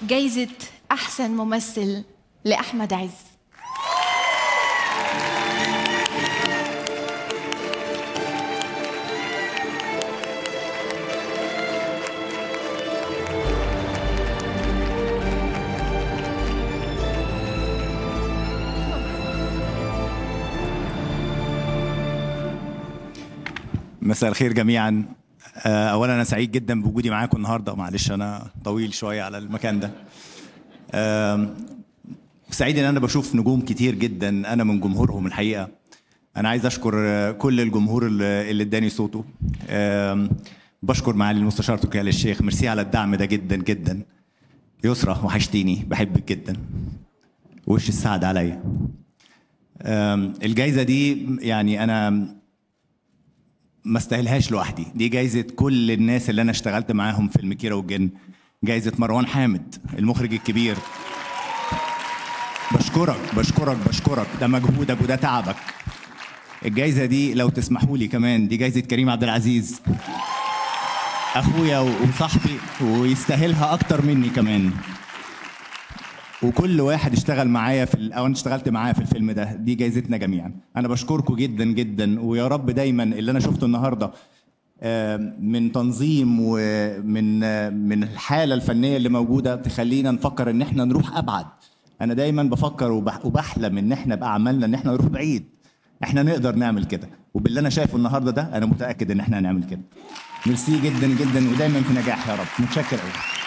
جايزة أحسن ممثل لأحمد عز مساء الخير جميعا آه، اولا انا سعيد جدا بوجودي معاكم النهارده معلش انا طويل شويه على المكان ده آم، سعيد ان انا بشوف نجوم كتير جدا انا من جمهورهم الحقيقه انا عايز اشكر آه، كل الجمهور اللي اللي اداني صوته آم، بشكر معالي المستشار تركي آل الشيخ ميرسي على الدعم ده جدا جدا يسرى وحشتيني بحبك جدا وش السعد عليا آم، الجايزه دي يعني انا ما استاهلهاش لوحدي دي جايزه كل الناس اللي انا اشتغلت معاهم في المكيره والجن جايزه مروان حامد المخرج الكبير بشكرك بشكرك بشكرك ده مجهودك وده تعبك الجايزه دي لو تسمحوا لي كمان دي جايزه كريم عبد العزيز اخويا وصاحبي ويستاهلها اكتر مني كمان وكل واحد اشتغل معايا في ال- او انا اشتغلت معاه في الفيلم ده دي جايزتنا جميعا انا بشكركم جدا جدا ويا رب دايما اللي انا شفته النهارده آه، من تنظيم ومن آه، من الحاله الفنيه اللي موجوده تخلينا نفكر ان احنا نروح ابعد انا دايما بفكر وبح- وبحلم ان احنا باعمالنا ان احنا نروح بعيد احنا نقدر نعمل كده وباللي انا شايفه النهارده ده انا متاكد ان احنا هنعمل كده ميرسي جدا جدا ودايما في نجاح يا رب متشكر قوي